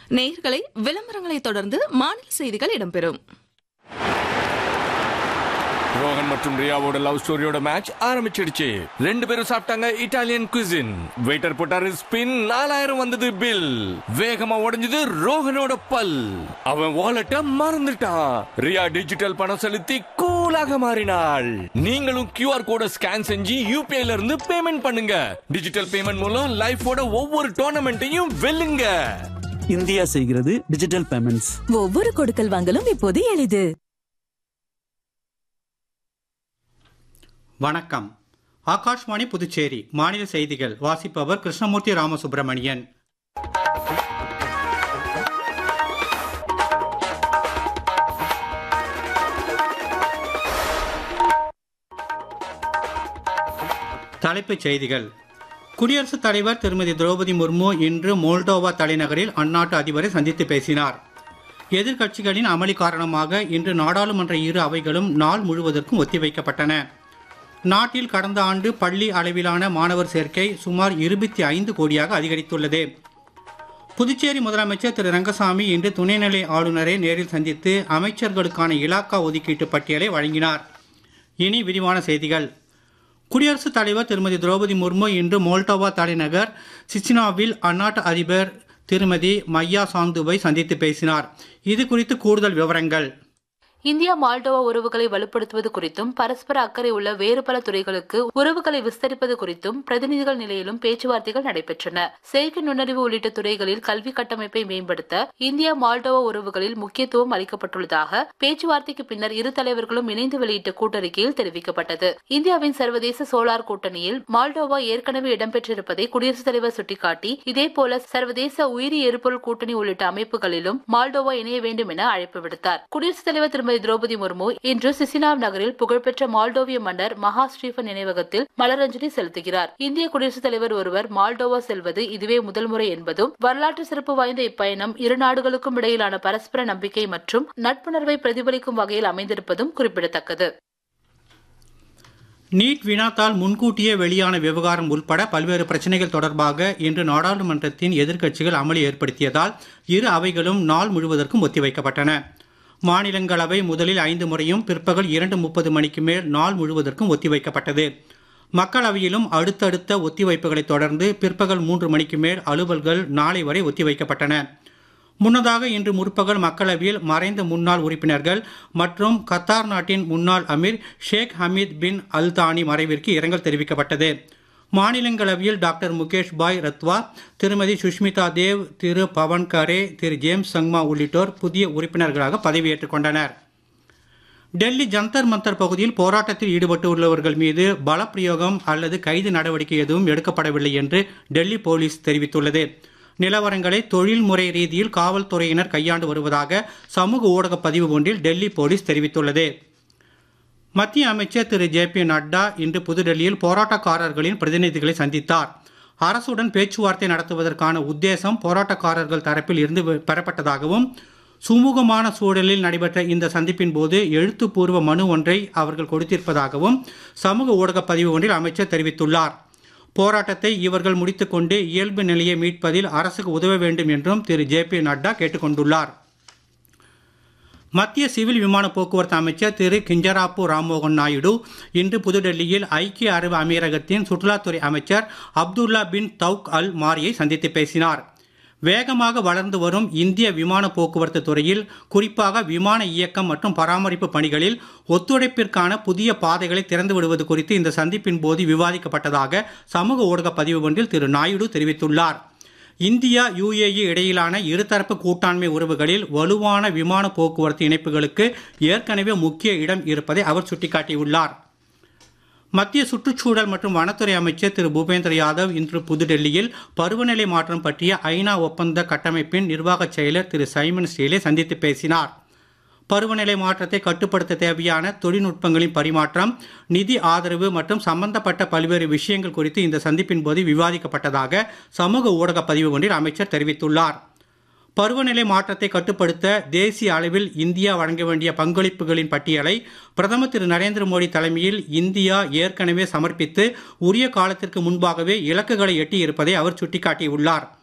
நேயர்களை விளம்பரங்களை தொடர்ந்து மாநில செய்திகள் இடம்பெறும் ரோஹன் மற்றும் ரியாவோட லவ் ஸ்டோரியோட மேட்ச் ஆரம்பிச்சிடுச்சு ரெண்டு பேரும் சாப்பிட்டாங்க இட்டாலியன் குசின் வெயிட்டர் போட்டாரு ஸ்பின் நாலாயிரம் வந்தது பில் வேகமா உடைஞ்சது ரோஹனோட பல் அவன் வாலெட்ட மறந்துட்டான் ரியா டிஜிட்டல் பணம் செலுத்தி கூலாக மாறினாள் நீங்களும் கியூஆர் கோட ஸ்கேன் செஞ்சு யூபிஐல இருந்து பேமெண்ட் பண்ணுங்க டிஜிட்டல் பேமெண்ட் மூலம் லைஃபோட ஒவ்வொரு டோர்னமெண்ட்டையும் வெல்லுங்க இந்தியா செய்கிறது டிஜிட்டல் பேமெண்ட்ஸ் ஒவ்வொரு கொடுக்கல் வாங்கலும் இப்போது எளிது வணக்கம் ஆகாஷ்வாணி புதுச்சேரி மாநில செய்திகள் வாசிப்பவர் கிருஷ்ணமூர்த்தி ராமசுப்பிரமணியன் தலைப்புச் செய்திகள் குடியரசுத் தலைவர் திருமதி திரௌபதி முர்மு இன்று மோல்டோவா தலைநகரில் அந்நாட்டு அதிபரை சந்தித்து பேசினார் எதிர்க்கட்சிகளின் அமளி காரணமாக இன்று நாடாளுமன்ற இரு அவைகளும் நாள் முழுவதற்கும் ஒத்திவைக்கப்பட்டன நாட்டில் கடந்த ஆண்டு பள்ளி அளவிலான மாணவர் சேர்க்கை சுமார் இருபத்தி ஐந்து கோடியாக அதிகரித்துள்ளது புதுச்சேரி முதலமைச்சர் திரு ரங்கசாமி இன்று துணைநிலை ஆளுநரை நேரில் சந்தித்து அமைச்சர்களுக்கான இலாக்கா ஒதுக்கீட்டு பட்டியலை வழங்கினார் இனி விரிவான செய்திகள் குடியரசுத் தலைவர் திருமதி திரௌபதி முர்மு இன்று மோல்டோவா தலைநகர் சிச்சினாவில் அந்நாட்டு அதிபர் திருமதி மையா சாந்துவை சந்தித்து பேசினார் இது குறித்து கூடுதல் விவரங்கள் இந்தியா மால்டோவா உறவுகளை வலுப்படுத்துவது குறித்தும் பரஸ்பர அக்கறை உள்ள வேறு பல துறைகளுக்கு உறவுகளை விஸ்தரிப்பது குறித்தும் பிரதிநிதிகள் நிலையிலும் பேச்சுவார்த்தைகள் நடைபெற்றன செயற்கை நுண்ணறிவு உள்ளிட்ட துறைகளில் கல்வி கட்டமைப்பை மேம்படுத்த இந்தியா மால்டோவா உறவுகளில் முக்கியத்துவம் அளிக்கப்பட்டுள்ளதாக பேச்சுவார்த்தைக்கு பின்னர் இரு தலைவர்களும் இணைந்து வெளியிட்ட கூட்டறிக்கையில் தெரிவிக்கப்பட்டது இந்தியாவின் சர்வதேச சோலார் கூட்டணியில் மால்டோவா ஏற்கனவே இடம்பெற்றிருப்பதை குடியரசுத் தலைவர் சுட்டிக்காட்டி இதேபோல சர்வதேச உயிரி எரிபொருள் கூட்டணி உள்ளிட்ட அமைப்புகளிலும் மால்டோவா இணைய வேண்டும் என அழைப்பு விடுத்தார் குடியரசுத் தலைவர் திருமதி திரௌபதி முர்மு இன்று சிசினாவ் நகரில் புகழ்பெற்ற மால்டோவிய மன்னர் மகா ஸ்டீஃபன் நினைவகத்தில் மலரஞ்சலி செலுத்துகிறார் இந்திய குடியரசுத் தலைவர் ஒருவர் மால்டோவா செல்வது இதுவே முதல் முறை என்பதும் வரலாற்று சிறப்பு வாய்ந்த இப்பயணம் இரு நாடுகளுக்கும் இடையிலான பரஸ்பர நம்பிக்கை மற்றும் நட்புணர்வை பிரதிபலிக்கும் வகையில் அமைந்திருப்பதும் குறிப்பிடத்தக்கது நீட் வினாத்தால் முன்கூட்டியே வெளியான விவகாரம் உள்பட பல்வேறு பிரச்சனைகள் தொடர்பாக இன்று நாடாளுமன்றத்தின் எதிர்க்கட்சிகள் அமளி ஏற்படுத்தியதால் இரு அவைகளும் நாள் முழுவதற்கும் ஒத்திவைக்கப்பட்டன மாநிலங்களவை முதலில் ஐந்து முறையும் பிற்பகல் இரண்டு முப்பது மணிக்கு மேல் நாள் முழுவதற்கும் ஒத்திவைக்கப்பட்டது மக்களவையிலும் அடுத்தடுத்த ஒத்திவைப்புகளைத் தொடர்ந்து பிற்பகல் மூன்று மணிக்கு மேல் அலுவல்கள் நாளை வரை ஒத்திவைக்கப்பட்டன முன்னதாக இன்று முற்பகல் மக்களவையில் மறைந்த முன்னாள் உறுப்பினர்கள் மற்றும் கத்தார் நாட்டின் முன்னாள் Emir Sheikh Hamad bin Al Thani மறைவிற்கு இரங்கல் தெரிவிக்கப்பட்டது மாநிலங்களவையில் டாக்டர் முகேஷ் பாய் ரத்வா திருமதி சுஷ்மிதா தேவ் திரு பவன் கரே திரு ஜேம்ஸ் சங்மா உள்ளிட்டோர் புதிய உறுப்பினர்களாக பதவியேற்றுக் கொண்டனர் டெல்லி ஜந்தர் மந்தர் பகுதியில் போராட்டத்தில் ஈடுபட்டுள்ளவர்கள் மீது பலப்பிரயோகம் அல்லது கைது நடவடிக்கை எதுவும் எடுக்கப்படவில்லை என்று டெல்லி போலீஸ் தெரிவித்துள்ளது நிலவரங்களை தொழில்முறை ரீதியில் காவல்துறையினர் கையாண்டு வருவதாக சமூக ஊடக பதிவு ஒன்றில் டெல்லி போலீஸ் தெரிவித்துள்ளது மத்திய அமைச்சர் திரு ஜே பி நட்டா இன்று புதுடெல்லியில் போராட்டக்காரர்களின் பிரதிநிதிகளை சந்தித்தார் அரசுடன் பேச்சுவார்த்தை நடத்துவதற்கான உத்தேசம் போராட்டக்காரர்கள் தரப்பில் இருந்து பெறப்பட்டதாகவும் சுமூகமான சூழலில் நடைபெற்ற இந்த சந்திப்பின் போது எழுத்துப்பூர்வ மனு ஒன்றை அவர்கள் கொடுத்திருப்பதாகவும் சமூக ஊடக பதிவு ஒன்றில் அமைச்சர் தெரிவித்துள்ளார் போராட்டத்தை இவர்கள் முடித்துக்கொண்டு இயல்பு நிலையை மீட்பதில் அரசுக்கு உதவ வேண்டும் என்றும் திரு ஜே பி நட்டா கேட்டுக்கொண்டுள்ளார் மத்திய சிவில் விமான போக்குவரத்து அமைச்சர் திரு கிஞ்சராப்பு ராம்மோகன் நாயுடு இன்று புதுடெல்லியில் ஐக்கிய அரபு அமீரகத்தின் சுற்றுலாத்துறை அமைச்சர் அப்துல்லா பின் தவுக் அல் மாரியை சந்தித்து பேசினார் வேகமாக வளர்ந்து வரும் இந்திய விமான போக்குவரத்து துறையில் குறிப்பாக விமான இயக்கம் மற்றும் பராமரிப்பு பணிகளில் ஒத்துழைப்பிற்கான புதிய பாதைகளை திறந்து விடுவது குறித்து இந்த சந்திப்பின் போது விவாதிக்கப்பட்டதாக சமூக ஊடக பதிவு ஒன்றில் திரு நாயுடு தெரிவித்துள்ளார் இந்தியா யுஏஇ இடையிலான இருதரப்பு கூட்டாண்மை உறவுகளில் வலுவான விமான போக்குவரத்து இணைப்புகளுக்கு ஏற்கனவே முக்கிய இடம் இருப்பதை அவர் சுட்டிக்காட்டியுள்ளார் மத்திய சுற்றுச்சூழல் மற்றும் வனத்துறை அமைச்சர் திரு பூபேந்திர யாதவ் இன்று புதுடெல்லியில் பருவநிலை மாற்றம் பற்றிய ஐநா ஒப்பந்த கட்டமைப்பின் நிர்வாகச் செயலர் திரு சைமன் ஸ்டீலை சந்தித்து பேசினார் பருவநிலை மாற்றத்தை கட்டுப்படுத்த தேவையான தொழில்நுட்பங்களின் பரிமாற்றம் நிதி ஆதரவு மற்றும் சம்பந்தப்பட்ட பல்வேறு விஷயங்கள் குறித்து இந்த சந்திப்பின் போது விவாதிக்கப்பட்டதாக சமூக ஊடக பதிவு ஒன்றில் அமைச்சர் தெரிவித்துள்ளார் பருவநிலை மாற்றத்தை கட்டுப்படுத்த தேசிய அளவில் இந்தியா வழங்க வேண்டிய பங்களிப்புகளின் பட்டியலை பிரதமர் திரு நரேந்திர மோடி தலைமையில் இந்தியா ஏற்கனவே சமர்ப்பித்து உரிய காலத்திற்கு முன்பாகவே இலக்குகளை எட்டியிருப்பதை அவர் சுட்டிக்காட்டியுள்ளார்